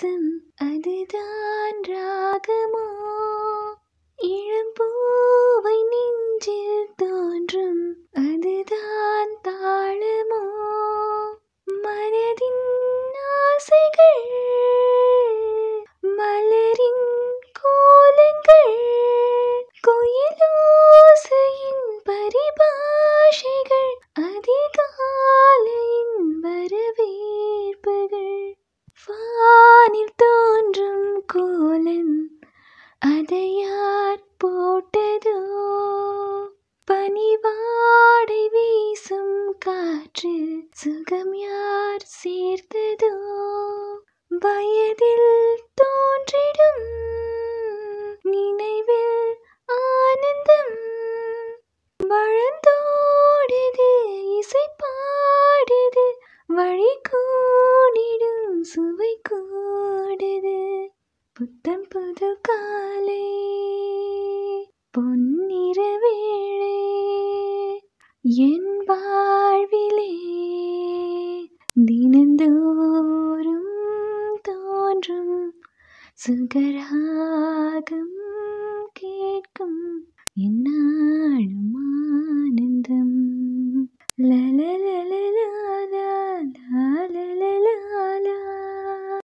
வீசும் அதுதான் ராகமோ இளம் பூவை நெஞ்சில் தோன்றும் அதுதான் தாளமோ மனதின் ஆசைகள் மலரின் கோலங்கள் குயிலோசையின் பரிபாஷைகள் அதிகாலையின் வரவேற்புகள் வானில் தோன்றும் கோலம் அதை யார் போட்டதோ பனிவாடை வீசும் காற்று சுகம் யார் சேர்த்ததோ வயதில் தோன்றிடும் நினைவில் ஆனந்தம் வளர்ந்தோடுது இசை பாடுது வழி கூடிடும் சுவை கூடுது புத்தம் புது காலை பொன்னிற வேளை என் வாழ்விலே தினந்தோறும் தோன்றும் சுகராகம்